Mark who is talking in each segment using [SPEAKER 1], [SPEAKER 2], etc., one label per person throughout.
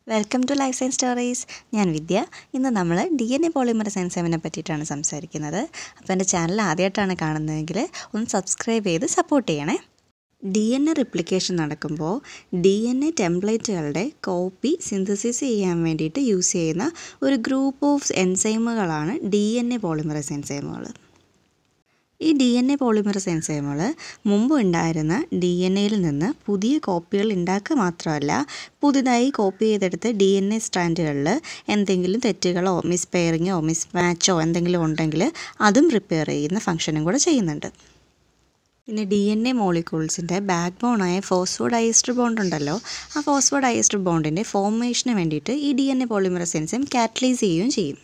[SPEAKER 1] welcome to life science stories ഞാൻ വിദ്യ ഇന്ന് നമ്മൾ ഡി എൻ എ പോളിമറസ് എൻസൈമിനെ പറ്റിയിട്ടാണ് സംസാരിക്കുന്നത് അപ്പോൾ എൻ്റെ ചാനൽ ആദ്യമായിട്ടാണ് കാണുന്നതെങ്കിൽ ഒന്ന് സബ്സ്ക്രൈബ് ചെയ്ത് സപ്പോർട്ട് ചെയ്യണേ ഡി എൻ എ റിപ്ലിക്കേഷൻ നടക്കുമ്പോൾ ഡി എൻ എ ടെംപ്ലേറ്റുകളുടെ കോപ്പി സിന്തസിസ് ചെയ്യാൻ വേണ്ടിയിട്ട് യൂസ് ചെയ്യുന്ന ഒരു ഗ്രൂപ്പ് ഓഫ് എൻസൈമുകളാണ് ഡി എൻ എ പോളിമറസ് എൻസൈമുകൾ ഈ ഡി എൻ എ പോളിമറസ് എൻസൈമുകൾ മുമ്പ് ഉണ്ടായിരുന്ന ഡി എൻ എയിൽ നിന്ന് പുതിയ കോപ്പികൾ ഉണ്ടാക്കുക മാത്രമല്ല പുതിയതായി കോപ്പി ചെയ്തെടുത്ത ഡി എൻ എ സ്ട്രാൻഡുകളിൽ എന്തെങ്കിലും തെറ്റുകളോ മിസ്പെയറിങ്ങോ മിസ് മാച്ചോ എന്തെങ്കിലും ഉണ്ടെങ്കിൽ അതും റിപ്പയർ ചെയ്യുന്ന ഫംഗ്ഷനും കൂടെ ചെയ്യുന്നുണ്ട് പിന്നെ ഡി എൻ എ മോളിക്യൂൾസിൻ്റെ ബാക്ക് ബോണായ ഫോസ്ഫോഡ് ഐസ്റ്റർ ബോണ്ട് ഉണ്ടല്ലോ ആ ഫോസ്ഫോഡ് ഐസ്റ്റർ ബോണ്ടിൻ്റെ ഫോർമേഷന് വേണ്ടിയിട്ട് ഈ D N A polymerase enzyme catalyse ചെയ്യുകയും ചെയ്യും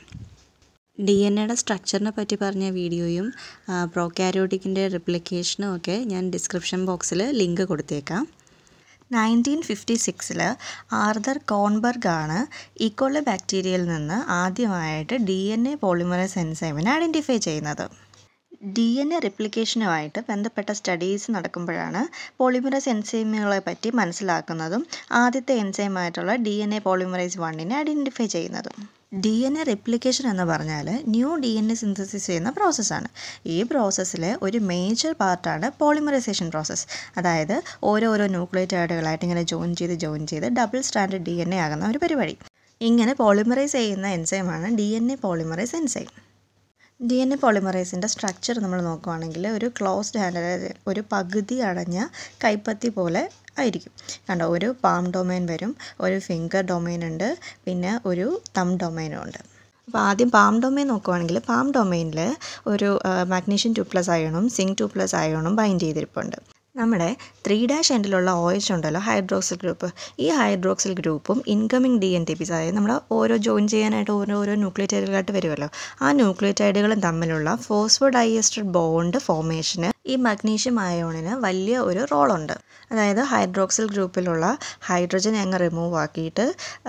[SPEAKER 1] ഡി എൻ എയുടെ സ്ട്രക്ചറിനെ പറ്റി പറഞ്ഞ വീഡിയോയും പ്രോക്യാരിയോട്ടിക്കിൻ്റെ റിപ്ലിക്കേഷനും ഒക്കെ ഞാൻ ഡിസ്ക്രിപ്ഷൻ ബോക്സിൽ ലിങ്ക് കൊടുത്തേക്കാം നയൻറ്റീൻ ഫിഫ്റ്റി സിക്സിൽ ആർദർ കോൺബർഗ് ആണ് ഈക്കോളി ബാക്ടീരിയയിൽ നിന്ന് ആദ്യമായിട്ട് ഡി എൻ എ പോളിമറസ് എൻസൈമിനെ ഐഡൻറ്റിഫൈ ചെയ്യുന്നത് ഡി എൻ എ റിപ്ലിക്കേഷനുമായിട്ട് ബന്ധപ്പെട്ട സ്റ്റഡീസ് നടക്കുമ്പോഴാണ് പോളിമറൈസ് എൻസൈമുകളെ പറ്റി മനസ്സിലാക്കുന്നതും ആദ്യത്തെ എൻസൈമായിട്ടുള്ള ഡി എൻ എ പോളിമറൈസ് വണ്ണിനെ ഐഡൻറ്റിഫൈ ചെയ്യുന്നതും ഡി എൻ എ റെപ്ലിക്കേഷൻ എന്ന് പറഞ്ഞാൽ new D N A synthesis ചെയ്യുന്ന പ്രോസസ്സാണ് ഈ പ്രോസസ്സിലെ ഒരു മേജർ പാർട്ടാണ് പോളിമറൈസേഷൻ പ്രോസസ്സ് അതായത് ഓരോരോ ന്യൂക്ലിയോറ്റൈഡുകളായിട്ട് ഇങ്ങനെ ജോയിൻ ചെയ്ത് ജോയിൻ ചെയ്ത് double standard D N A ആകുന്ന ഒരു പരിപാടി ഇങ്ങനെ പോളിമറൈസ് ചെയ്യുന്ന എൻസൈമാണ് D N A polymerase enzyme D N A പോളിമറൈസിൻ്റെ സ്ട്രക്ചർ നമ്മൾ നോക്കുവാണെങ്കിൽ ഒരു ക്ലോസ്ഡ് ഹാൻഡ് അതായത് ഒരു പകുതി അടഞ്ഞ കൈപ്പത്തി പോലെ ആയിരിക്കും കണ്ടോ ഒരു പാം ഡൊമൈൻ വരും ഒരു ഫിംഗർ ഡൊമൈൻ ഉണ്ട് പിന്നെ ഒരു തം ഡൊമൈനും ഉണ്ട് അപ്പോൾ ആദ്യം പാം ഡൊമൈൻ നോക്കുവാണെങ്കിൽ പാം ഡൊമൈനിൽ ഒരു മാഗ്നീഷ്യൻ ടു പ്ലസ് അയണും സിങ്ക് ടു പ്ലസ് അയണും ബൈൻഡ് ചെയ്തിരിപ്പുണ്ട് നമ്മുടെ ത്രീ ഡാഷ് എൻഡിലുള്ള ഒ എച്ച് ഉണ്ടല്ലോ ഹൈഡ്രോക്സിൽ ഗ്രൂപ്പ് ഈ ഹൈഡ്രോക്സിൽ ഗ്രൂപ്പും incoming D N T Ps അതായത് നമ്മൾ ഓരോ ജോയിൻ ചെയ്യാനായിട്ട് ഓരോ ഓരോ ന്യൂക്ലിയോറ്റൈഡുകളായിട്ട് വരുമല്ലോ ആ ന്യൂക്ലിയോറ്റൈഡുകളും തമ്മിലുള്ള ഫോസ്ഫോഡൈഎസ്റ്റർ ബോണ്ട് ഫോർമേഷന് ഈ മഗ്നീഷ്യം അയോണിന് വലിയ ഒരു റോളുണ്ട് അതായത് ഹൈഡ്രോക്സിൽ ഗ്രൂപ്പിലുള്ള ഹൈഡ്രജൻ അങ്ങ് റിമൂവ് ആക്കിയിട്ട്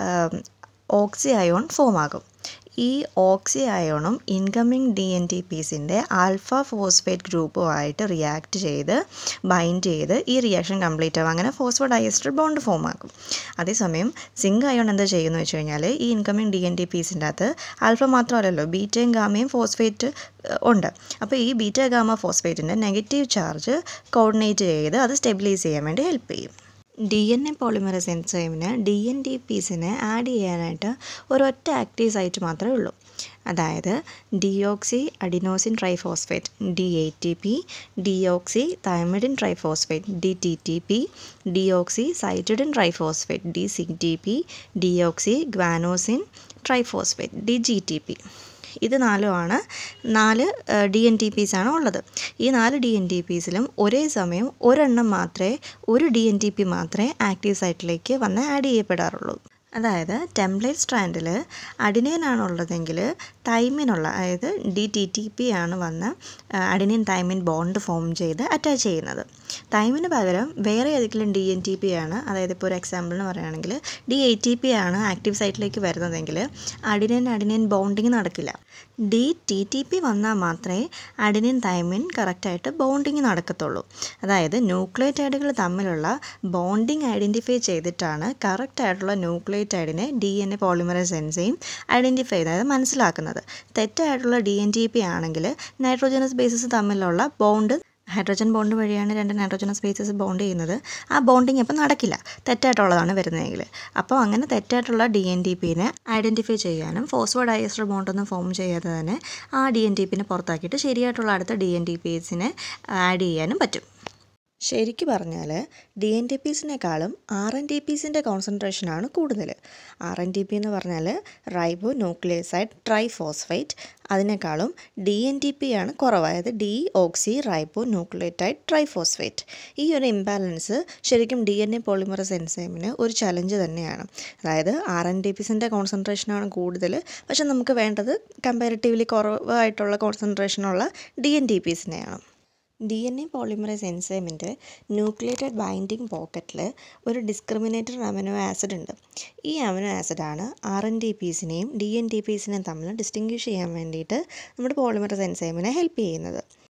[SPEAKER 1] ഓക്സി അയോൺ ഫോം ആകും ഈ ഓക്സി അയോണും ഇൻകമിങ് ഡി എൻ ടി പീസിൻ്റെ ആൽഫ ഫോസ്ഫേറ്റ് ഗ്രൂപ്പുമായിട്ട് റിയാക്ട് ചെയ്ത് ബൈൻഡ് ചെയ്ത് ഈ റിയാക്ഷൻ കംപ്ലീറ്റ് ആവും അങ്ങനെ ഫോസ്ഫോ ഡയസ്റ്റർ ബോണ്ട് ഫോം ആക്കും അതേസമയം സിങ്ക് അയോൺ എന്താ ചെയ്യുന്നത് വെച്ച് കഴിഞ്ഞാൽ ഈ ഇൻകമിങ് ഡി എൻ ടി പീസിൻ്റെ അകത്ത് ആൽഫ മാത്രമല്ലല്ലോ ബീറ്റയും ഗാമയും ഫോസ്ഫേറ്റ് ഉണ്ട് അപ്പോൾ ഈ ബീറ്റ ഗാമ ഫോസ്ഫേറ്റിൻ്റെ നെഗറ്റീവ് ചാർജ് കോർഡിനേറ്റ് ചെയ്ത് അത് സ്റ്റെബിലൈസ് ചെയ്യാൻ വേണ്ടി ഹെൽപ്പ് ചെയ്യും ഡി എൻ എ പോളിമറസ് എൻസൈമിന് ഡി എൻ ടി പീസിനെ ആഡ് ചെയ്യാനായിട്ട് ഒരൊറ്റ ആക്റ്റീവ് സൈറ്റ് മാത്രമേ ഉള്ളൂ അതായത് deoxyadenosine triphosphate D A T P deoxythymidine triphosphate D T T P deoxycytidine triphosphate D C T P deoxyguanosine triphosphate D G T P ഇത് നാലുമാണ് നാല് D N T piece ആണ് ഉള്ളത് ഈ നാല് D N T പീസിലും ഒരേ സമയം ഒരെണ്ണം മാത്രമേ ഒരു ഡി എൻ ടി പി മാത്രമേ ആക്റ്റീവ് സൈറ്റിലേക്ക് വന്ന് ആഡ് ചെയ്യപ്പെടാറുള്ളൂ അതായത് ടെംപ്ലേറ്റ് സ്ട്രാൻഡിൽ അഡിനൈൻ ഉള്ളതെങ്കിൽ തൈമിനുള്ള അതായത് ഡി ടി ടി പി ആണ് വന്ന് അഡിനിൻ തൈമിൻ ബോണ്ട് ഫോം ചെയ്ത് അറ്റാച്ച് ചെയ്യുന്നത് തൈമിന് പകരം വേറെ ഏതെങ്കിലും ഡി എൻ ടി പി ആണ് അതായത് ഇപ്പോൾ ഒരു എക്സാമ്പിളിന് പറയുകയാണെങ്കിൽ ഡി എ ടി പി ആണ് ആക്റ്റീവ് സൈറ്റിലേക്ക് വരുന്നതെങ്കിൽ അഡിനിൻ അഡിനിൻ ബോണ്ടിങ് നടക്കില്ല ഡി ടി ടി പി വന്നാൽ മാത്രമേ അഡിനിൻ തൈമിൻ കറക്റ്റായിട്ട് ബോണ്ടിങ് നടക്കത്തുള്ളൂ അതായത് ന്യൂക്ലിയോറ്റൈഡുകൾ തമ്മിലുള്ള ബോണ്ടിങ് ഐഡൻറ്റിഫൈ ചെയ്തിട്ടാണ് കറക്റ്റായിട്ടുള്ള ന്യൂക്ലിയോറ്റൈഡിനെ D N A polymerase enzyme identify അതായത് മനസ്സിലാക്കുന്നത് തെറ്റായിട്ടുള്ള ഡി എൻ ടി പി ആണെങ്കിൽ നൈട്രോജനസ് ബേസസ് തമ്മിലുള്ള ബോണ്ട് ഹൈഡ്രജൻ ബോണ്ട് വഴിയാണ് രണ്ട് നൈട്രോജനസ് ബേസസ് ബോണ്ട് ചെയ്യുന്നത് ആ ബോണ്ടിങ് അപ്പം നടക്കില്ല തെറ്റായിട്ടുള്ളതാണ് വരുന്നതെങ്കിൽ അപ്പോൾ അങ്ങനെ തെറ്റായിട്ടുള്ള ഡി എൻ ടി പിനെ ഐഡൻറ്റിഫൈ ചെയ്യാനും ഫോസ്ഫോ ഡയസ്റ്റർ ബോണ്ടൊന്നും ഫോം ചെയ്യാതെ തന്നെ ആ ഡി എൻ ടി പിനെ പുറത്താക്കിയിട്ട് ശരിയായിട്ടുള്ള അടുത്ത ഡി എൻ ടി പീസിനെ ആഡ് ചെയ്യാനും പറ്റും ശരിക്ക് പറഞ്ഞാൽ ഡി എൻ ടി പീസിനേക്കാളും ആർ എൻ ടി പീസിൻ്റെ കോൺസെൻട്രേഷനാണ് കൂടുതൽ ആർ എൻ ടി പി എന്ന് പറഞ്ഞാൽ റൈബോ ന്യൂക്ലിയസൈഡ് ട്രൈഫോസ്ഫൈറ്റ് അതിനേക്കാളും ഡി എൻ ടി പി ആണ് കുറവായത് deoxyribonucleotide triphosphate ഈ ഒരു ഇംബാലൻസ് ശരിക്കും ഡി എൻ എ പോളിമറസ് എൻസൈമിന് ഒരു ചലഞ്ച് തന്നെയാണ് അതായത് ആർ എൻ ടി പീസിൻ്റെ കോൺസെൻട്രേഷനാണ് കൂടുതൽ പക്ഷെ നമുക്ക് വേണ്ടത് കമ്പാരിറ്റീവ്ലി കുറവായിട്ടുള്ള കോൺസെൻട്രേഷനുള്ള ഡി എൻ ടി പീസിനെയാണ് ഡി എൻ എ പോളിമറൈസ് എൻസൈമിൻ്റെ ന്യൂക്ലിയേറ്റഡ് ബൈൻഡിങ് പോക്കറ്റിൽ ഒരു ഡിസ്ക്രിമിനേറ്റർ അമിനോ ആസിഡ് ഉണ്ട് ഈ അമിനോ ആസിഡാണ് ആർ എൻ ടി പീസിനെയും ഡി എൻ ടി പീസിനെയും തമ്മിൽ ഡിസ്റ്റിങ്വിഷ് ചെയ്യാൻ വേണ്ടിയിട്ട് നമ്മുടെ പോളിമറൈസ് എൻസൈമിനെ ഹെൽപ്പ് ചെയ്യുന്നത്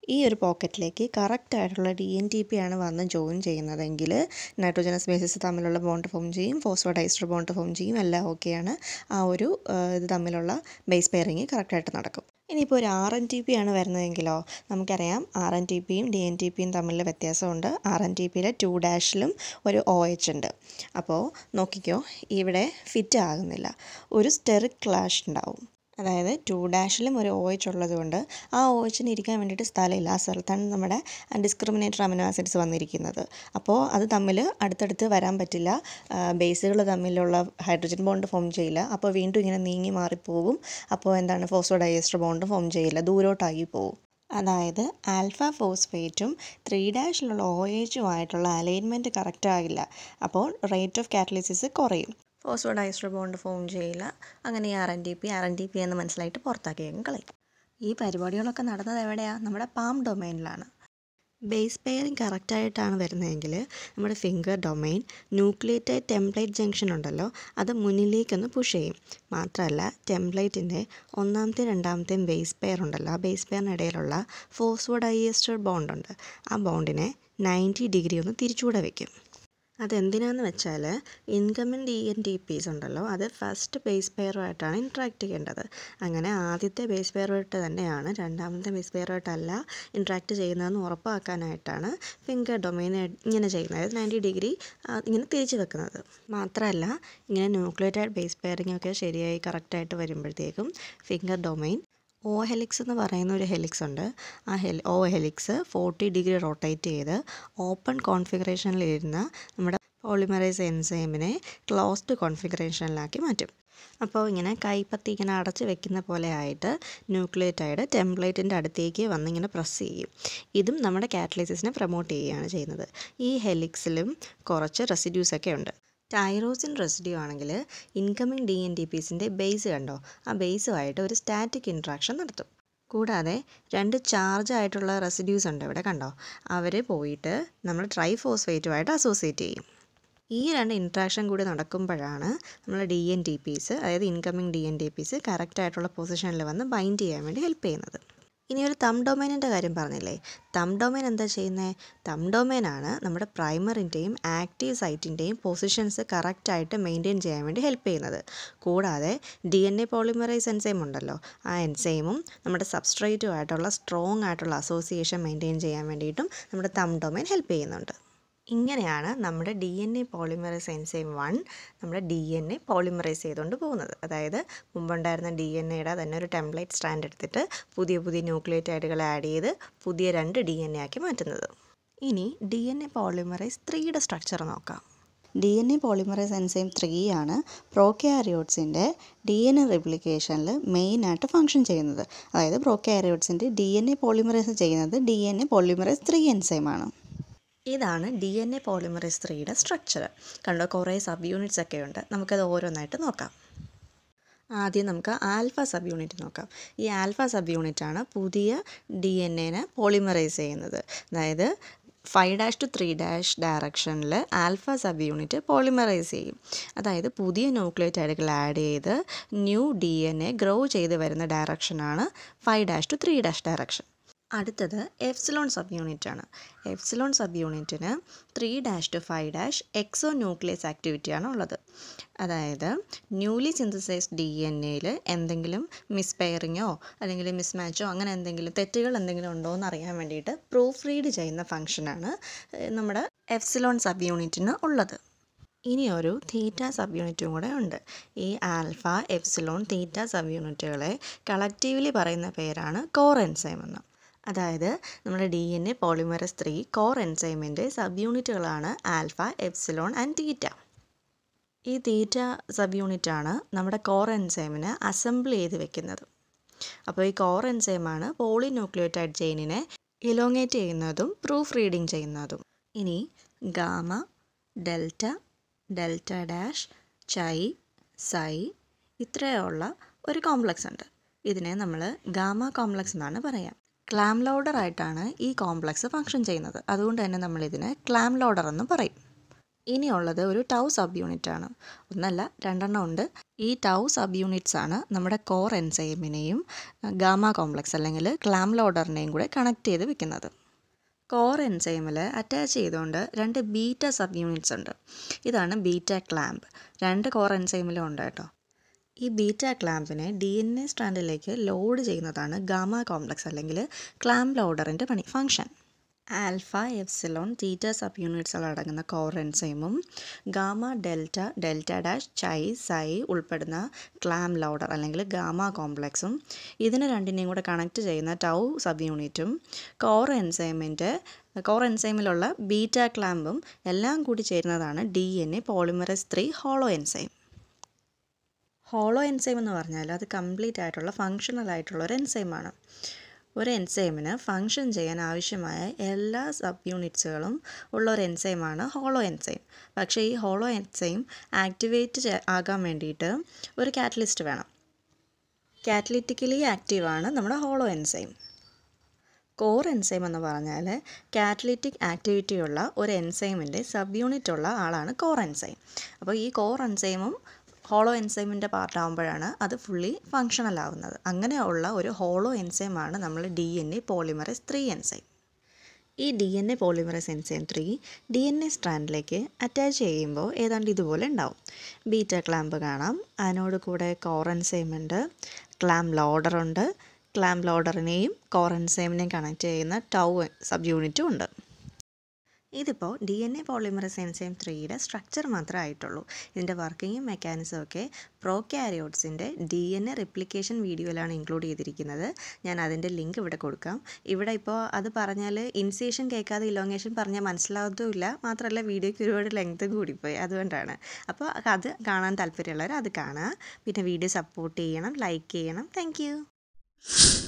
[SPEAKER 1] ഈ ഒരു പോക്കറ്റിലേക്ക് കറക്റ്റ് ആയിട്ടുള്ള ഡി എൻ ടി പി ആണ് വന്ന് ജോയിൻ ചെയ്യുന്നതെങ്കിൽ നൈട്രോജനസ് ബേസിസ് തമ്മിലുള്ള ബോണ്ട് ഫോം ചെയ്യും ഫോസ്ഫോഡൈസ്റ്റർ ബോണ്ട് ഫോം ചെയ്യും എല്ലാം ഓക്കെയാണ് ആ ഒരു ആ, ഇത് തമ്മിലുള്ള ബേസ് പെയറിങ് കറക്റ്റായിട്ട് നടക്കും ഇനിയിപ്പോൾ ഒരു ആർ എൻ ടി പി ആണ് വരുന്നതെങ്കിലോ നമുക്കറിയാം ആർ എൻ ടി പിയും ഡി എൻ ടി പിയും തമ്മിലുള്ള വ്യത്യാസമുണ്ട് ആർ എൻ ടി പിയിലെ ടു ഡാഷിലും ഒരു ഒ എച്ച് ഉണ്ട് അപ്പോൾ നോക്കിക്കോ ഇവിടെ ഫിറ്റ് ആകുന്നില്ല ഒരു സ്റ്റെറിക് ക്ലാഷ് ഉണ്ടാവും അതായത് ടു ഡാഷിലും ഒരു ഒ എച്ച് ഉള്ളത് കൊണ്ട് ആ ഒ എച്ചിന് ഇരിക്കാൻ വേണ്ടിയിട്ട് സ്ഥലമില്ല ആ സ്ഥലത്താണ് നമ്മുടെ ഡിസ്ക്രിമിനേറ്റർ അമിനോ ആസിഡ്സ് വന്നിരിക്കുന്നത് അപ്പോൾ അത് തമ്മിൽ അടുത്തടുത്ത് വരാൻ പറ്റില്ല ബേസുകൾ തമ്മിലുള്ള ഹൈഡ്രജൻ ബോണ്ട് ഫോം ചെയ്യില്ല അപ്പോൾ വീണ്ടും ഇങ്ങനെ നീങ്ങി മാറിപ്പോകും അപ്പോൾ എന്താണ് ഫോസ്ഫോഡൈസ്റ്റർ ബോണ്ട് ഫോം ചെയ്യില്ല ദൂരോട്ടായി പോകും അതായത് ആൽഫ ഫോസ്ഫേറ്റും ത്രീ ഡാഷിലുള്ള ഒ എച്ചുമായിട്ടുള്ള അലൈൻമെൻറ്റ് കറക്റ്റ് ആകില്ല അപ്പോൾ റേറ്റ് ഓഫ് കാറ്റലിസിസ് കുറയും ഫോസ്ഫോഡൈസ്റ്റർ ബോണ്ട് ഫോം ചെയ്യില്ല അങ്ങനെ R N D P R N D P എന്ന് മനസ്സിലായിട്ട് പുറത്താക്കിയേക്കും കളയും ഈ പരിപാടികളൊക്കെ നടന്നത് എവിടെയാണ് നമ്മുടെ പാം ഡൊമൈനിലാണ് ബേസ് പെയറിങ് കറക്റ്റായിട്ടാണ് വരുന്നതെങ്കിൽ നമ്മുടെ finger domain nucleated template junction ഉണ്ടല്ലോ അത് മുന്നിലേക്കൊന്ന് പുഷ് ചെയ്യും മാത്രമല്ല ടെംപ്ലേറ്റിൻ്റെ ഒന്നാമത്തെ രണ്ടാമത്തെയും ബേസ് പെയർ ഉണ്ടല്ലോ ആ ബേസ് പെയറിനിടയിലുള്ള ഫോസ്ഫോഡൈസ്റ്റർ ബോണ്ടുണ്ട് ആ ബോണ്ടിനെ നയൻറ്റി ഡിഗ്രി ഒന്ന് തിരിച്ചുകൂടെ വയ്ക്കും അതെന്തിനാന്ന് വെച്ചാൽ incoming D N T piece ഉണ്ടല്ലോ അത് ഫസ്റ്റ് ബേസ് പെയറുമായിട്ടാണ് ഇൻട്രാക്ട് ചെയ്യേണ്ടത് അങ്ങനെ ആദ്യത്തെ ബേസ് പെയറുമായിട്ട് തന്നെയാണ് രണ്ടാമത്തെ ബേസ് പെയറുമായിട്ടല്ല ഇൻട്രാക്ട് ചെയ്യുന്നതെന്ന് ഉറപ്പാക്കാനായിട്ടാണ് ഫിംഗർ ഡൊമൈൻ ഇങ്ങനെ ചെയ്യുന്നത് അതായത് നയൻറ്റി ഡിഗ്രി ഇങ്ങനെ തിരിച്ച് വെക്കുന്നത് മാത്രമല്ല ഇങ്ങനെ ന്യൂക്ലിയേറ്റഡ് ബേസ് പെയറിംഗ് ഒക്കെ ശരിയായി കറക്റ്റായിട്ട് വരുമ്പോഴത്തേക്കും ഫിംഗർ ഡൊമൈൻ ഓ ഹെലിക്സ് എന്ന് പറയുന്ന ഒരു ഹെലിക്സ് ഉണ്ട് ആ ഹെൽ ഓ ഹെലിക്സ് ഫോർട്ടി ഡിഗ്രി റൊട്ടേറ്റ് ചെയ്ത് ഓപ്പൺ കോൺഫിഗറേഷനിലിരുന്ന നമ്മുടെ പോളിമറൈസ് എൻസൈമിനെ ക്ലോസ്ഡ് കോൺഫിഗറേഷനിലാക്കി മാറ്റും അപ്പോൾ ഇങ്ങനെ കൈപ്പത്തി ഇങ്ങനെ അടച്ച് വെക്കുന്ന പോലെ ആയിട്ട് ന്യൂക്ലിയോറ്റൈഡ് ടെംപ്ലേറ്റിൻ്റെ അടുത്തേക്ക് വന്നിങ്ങനെ പ്രസ് ചെയ്യും ഇതും നമ്മുടെ കാറ്റലൈസിസിനെ പ്രൊമോട്ട് ചെയ്യുകയാണ് ചെയ്യുന്നത് ഈ ഹെലിക്സിലും കുറച്ച് റെസിഡ്യൂസ് ഒക്കെ ഉണ്ട് ടൈറോസിൻ റെസിഡ്യൂ ആണെങ്കിൽ ഇൻകമിങ് ഡി എൻ ടി പീസിൻ്റെ ബേസ് കണ്ടോ ആ ബേസുമായിട്ട് ഒരു സ്റ്റാറ്റിക് ഇൻട്രാക്ഷൻ നടത്തും കൂടാതെ രണ്ട് ചാർജ് ആയിട്ടുള്ള റെസിഡ്യൂസ് ഉണ്ട് ഇവിടെ കണ്ടോ അവർ പോയിട്ട് നമ്മൾ ട്രൈഫോസ്ഫേറ്റുമായിട്ട് അസോസിയേറ്റ് ചെയ്യും ഈ രണ്ട് ഇൻട്രാക്ഷൻ കൂടി നടക്കുമ്പോഴാണ് നമ്മൾ ഡി എൻ ടി പീസ് അതായത് incoming D N T piece കറക്റ്റായിട്ടുള്ള പൊസിഷനിൽ വന്ന് ബൈൻഡ് ചെയ്യാൻ വേണ്ടി ഹെൽപ്പ് ചെയ്യുന്നത് ഇനി ഒരു തം ഡൊമൈനിൻ്റെ കാര്യം പറഞ്ഞില്ലേ തം ഡൊമൈൻ എന്താ ചെയ്യുന്നത് തം ഡൊമൈനാണ് നമ്മുടെ പ്രൈമറിൻ്റെയും ആക്റ്റീവ് സൈറ്റിൻ്റെയും പൊസിഷൻസ് കറക്റ്റായിട്ട് മെയിൻറ്റെയിൻ ചെയ്യാൻ വേണ്ടി ഹെൽപ്പ് ചെയ്യുന്നത് കൂടാതെ D N A polymerase enzyme ഉണ്ടല്ലോ ആ എൻസൈമും നമ്മുടെ സബ്സ്ട്രേറ്റുമായിട്ടുള്ള സ്ട്രോങ് ആയിട്ടുള്ള അസോസിയേഷൻ മെയിൻറ്റെയിൻ ചെയ്യാൻ വേണ്ടിയിട്ടും നമ്മുടെ തം ഡൊമൈൻ ഹെൽപ്പ് ചെയ്യുന്നുണ്ട് ഇങ്ങനെയാണ് നമ്മുടെ D N A polymerase enzyme one നമ്മുടെ ഡി എൻ എ പോളിമറൈസ് ചെയ്തുകൊണ്ട് പോകുന്നത് അതായത് മുമ്പുണ്ടായിരുന്ന ഡി എൻ എയുടെ തന്നെ ഒരു ടെംപ്ലേറ്റ് സ്റ്റാൻഡ് എടുത്തിട്ട് പുതിയ പുതിയ ന്യൂക്ലിയോറ്റൈഡുകൾ ആഡ് ചെയ്ത് പുതിയ രണ്ട് ഡി എൻ എ ആക്കി മാറ്റുന്നത് ഇനി ഡി എൻ എ പോളിമറൈസ് ത്രീയുടെ സ്ട്രക്ചർ നോക്കാം D N A polymerase enzyme three ആണ് പ്രോക്യാരിയോട്സിൻ്റെ ഡി എൻ എ റിപ്ലിക്കേഷനിൽ മെയിനായിട്ട് ഫങ്ഷൻ ചെയ്യുന്നത് അതായത് പ്രോക്യാരിയോട്സിൻ്റെ ഡി എൻ എ പോളിമറൈസ് ചെയ്യുന്നത് D N A polymerase three എൻസൈമാണ് ഇതാണ് ഡി എൻ എ പോളിമറൈസ് ത്രീയുടെ സ്ട്രക്ചർ കണ്ടോ കുറേ സബ് യൂണിറ്റ്സ് ഒക്കെ ഉണ്ട് നമുക്കത് ഓരോന്നായിട്ട് നോക്കാം ആദ്യം നമുക്ക് ആൽഫ സബ് യൂണിറ്റ് നോക്കാം ഈ ആൽഫ സബ് യൂണിറ്റാണ് പുതിയ ഡി എൻ എനെ പോളിമറൈസ് ചെയ്യുന്നത് അതായത് five dash two three dash ഡയറക്ഷനിൽ ആൽഫ സബ് യൂണിറ്റ് പോളിമറൈസ് ചെയ്യും അതായത് പുതിയ ന്യൂക്ലിയോറ്റൈഡുകൾ ആഡ് ചെയ്ത് new D N A grow ചെയ്ത് വരുന്ന ഡയറക്ഷനാണ് five dash two three dash direction അടുത്തത് എഫ്സിലോൺ സബ് യൂണിറ്റ് ആണ് എഫ്സിലോൺ സബ് യൂണിറ്റിന് three dash two five dash exonuclease ആക്ടിവിറ്റിയാണ് ഉള്ളത് അതായത് ന്യൂലി സിന്തസൈസ്ഡ് ഡി എൻ എയിൽ എന്തെങ്കിലും മിസ്പെയറിങ്ങോ അല്ലെങ്കിൽ മിസ്മാച്ചോ അങ്ങനെ എന്തെങ്കിലും തെറ്റുകൾ എന്തെങ്കിലും ഉണ്ടോ എന്ന് അറിയാൻ വേണ്ടിയിട്ട് പ്രൂഫ് റീഡ് ചെയ്യുന്ന ഫംഗ്ഷനാണ് നമ്മുടെ എഫ്സിലോൺ സബ് യൂണിറ്റിന് ഉള്ളത് ഇനി ഒരു തീറ്റ സബ് യൂണിറ്റും കൂടെ ഉണ്ട് ഈ ആൽഫ എഫ്സിലോൺ തീറ്റ സബ് യൂണിറ്റുകളെ കളക്റ്റീവ്ലി പറയുന്ന പേരാണ് കോർ എൻസൈം എന്ന് അതായത് നമ്മുടെ D N A polymerase three core എൻസൈമിൻ്റെ സബ് യൂണിറ്റുകളാണ് ആൽഫ എപ്സിലോൺ ആൻഡ് തീറ്റ ഈ തീറ്റ സബ് യൂണിറ്റാണ് നമ്മുടെ കോർ എൻസൈമിനെ അസംബിൾ ചെയ്ത് വെക്കുന്നത് അപ്പോൾ ഈ കോർ എൻസൈമാണ് പോളിന്യൂക്ലിയോറ്റൈഡ് ചെയിനിനെ ഇലോങ്ങേറ്റ് ചെയ്യുന്നതും പ്രൂഫ് റീഡിങ് ചെയ്യുന്നതും ഇനി gamma delta delta dash chi psi ഇത്രയുള്ള ഒരു കോംപ്ലക്സ് ഉണ്ട് ഇതിനെ നമ്മൾ ഗാമ കോംപ്ലക്സ് എന്നാണ് പറയാം ക്ലാം ലോഡർ ആയിട്ടാണ് ഈ കോംപ്ലക്സ് ഫങ്ഷൻ ചെയ്യുന്നത് അതുകൊണ്ട് തന്നെ നമ്മളിതിനെ ക്ലാം ലോഡർ എന്ന് പറയും ഇനിയുള്ളത് ഒരു ടൗ സബ് യൂണിറ്റ് ആണ് ഒന്നല്ല രണ്ടെണ്ണം ഉണ്ട് ഈ ടൗ സബ് യൂണിറ്റ്സ് ആണ് നമ്മുടെ കോർ എൻസൈമിനെയും ഗാമ കോംപ്ലക്സ് അല്ലെങ്കിൽ ക്ലാം ലോഡറിനെയും കൂടെ കണക്ട് ചെയ്ത് വെക്കുന്നത് കോർ എൻസൈമിൽ അറ്റാച്ച് ചെയ്തുകൊണ്ട് രണ്ട് ബീറ്റ സബ് യൂണിറ്റ്സ് ഉണ്ട് ഇതാണ് ബീറ്റ ക്ലാമ്പ് രണ്ട് കോർ എൻസൈമിലും ഉണ്ട് കേട്ടോ ഈ ബീറ്റ ക്ലാമ്പിനെ ഡി എൻ എ സ്ട്രാൻഡിലേക്ക് ലോഡ് ചെയ്യുന്നതാണ് ഗാമ കോംപ്ലക്സ് അല്ലെങ്കിൽ ക്ലാമ്പ് ലോഡറിൻ്റെ പണി ഫങ്ഷൻ ആൽഫ എഫ്സിലോൺ തീറ്റ സബ് യൂണിറ്റ്സുകൾ അടങ്ങുന്ന കോർ എൻസൈമും gamma delta delta dash chi psi ഉൾപ്പെടുന്ന ക്ലാം ലോഡർ അല്ലെങ്കിൽ ഗാമ കോംപ്ലക്സും ഇതിനെ രണ്ടിനെയും കൂടെ കണക്ട് ചെയ്യുന്ന ടൗ സബ് യൂണിറ്റും കോർ എൻസൈമിൻ്റെ കോർ എൻസൈമിലുള്ള ബീറ്റ ക്ലാമ്പും എല്ലാം കൂടി ചേരുന്നതാണ് D N A polymerase three hollow enzyme holoenzyme എന്ന് പറഞ്ഞാൽ അത് കംപ്ലീറ്റ് ആയിട്ടുള്ള ഫങ്ഷണൽ ആയിട്ടുള്ള ഒരു എൻസൈമാണ് ഒരു എൻസൈമിന് ഫങ്ഷൻ ചെയ്യാൻ ആവശ്യമായ എല്ലാ സബ് യൂണിറ്റ്സുകളും ഉള്ള ഒരു എൻസൈമാണ് ഹോളോ എൻസൈം പക്ഷേ ഈ ഹോളോ എൻസൈം ആക്ടിവേറ്റ് ആകാൻ വേണ്ടിയിട്ട് ഒരു കാറ്റലിസ്റ്റ് വേണം കാറ്റലിറ്റിക്കലി ആക്റ്റീവാണ് നമ്മുടെ ഹോളോ എൻസൈം കോർ എൻസൈം എന്ന് പറഞ്ഞാൽ കാറ്റലിറ്റിക് ആക്ടിവിറ്റിയുള്ള ഒരു എൻസൈമിൻ്റെ സബ് യൂണിറ്റ് ഉള്ള ആളാണ് കോർ എൻസൈം അപ്പോൾ ഈ കോർ എൻസൈമും ഹോളോ എൻസൈമിൻ്റെ പാർട്ടാകുമ്പോഴാണ് അത് ഫുള്ളി ഫങ്ഷണൽ ആവുന്നത് അങ്ങനെയുള്ള ഒരു ഹോളോ എൻസൈമാണ് നമ്മൾ D N A polymerase three enzyme ഈ D N A polymerase enzyme three D N A സ്ട്രാൻഡിലേക്ക് അറ്റാച്ച് ചെയ്യുമ്പോൾ ഏതാണ്ട് ഇതുപോലെ ഉണ്ടാവും ബീറ്റ ക്ലാമ്പ് കാണാം അതിനോട് കൂടെ കോർ എൻസൈം ഉണ്ട് ക്ലാം ലോഡർ ഉണ്ട് ക്ലാം ലോഡറിനെയും കോർ എൻസൈമിനെയും കണക്ട് ചെയ്യുന്ന ടൗ സബ് യൂണിറ്റും ഉണ്ട് ഇതിപ്പോൾ D N A polymerase enzyme ത്രീയുടെ സ്ട്രക്ചർ മാത്രമേ ആയിട്ടുള്ളൂ ഇതിൻ്റെ വർക്കിങ്ങും മെക്കാനിസം ഒക്കെ പ്രോ ക്യാരിയോട്സിൻ്റെ ഡി എൻ എ റിപ്ലിക്കേഷൻ വീഡിയോയിലാണ് ഇൻക്ലൂഡ് ചെയ്തിരിക്കുന്നത് ഞാൻ അതിൻ്റെ ലിങ്ക് ഇവിടെ കൊടുക്കാം ഇവിടെ ഇപ്പോൾ അത് പറഞ്ഞാൽ ഇൻസിയേഷൻ കേൾക്കാതെ ഇലോങ്ങേഷൻ പറഞ്ഞാൽ മനസ്സിലാവത്തുമില്ല മാത്രമല്ല വീഡിയോയ്ക്ക് ഒരുപാട് ലെങ്ത് കൂടിപ്പോയി അതുകൊണ്ടാണ് അപ്പോൾ അത് കാണാൻ താല്പര്യമുള്ളവർ അത് കാണുക പിന്നെ വീഡിയോ സപ്പോർട്ട് ചെയ്യണം ലൈക്ക് ചെയ്യണം താങ്ക്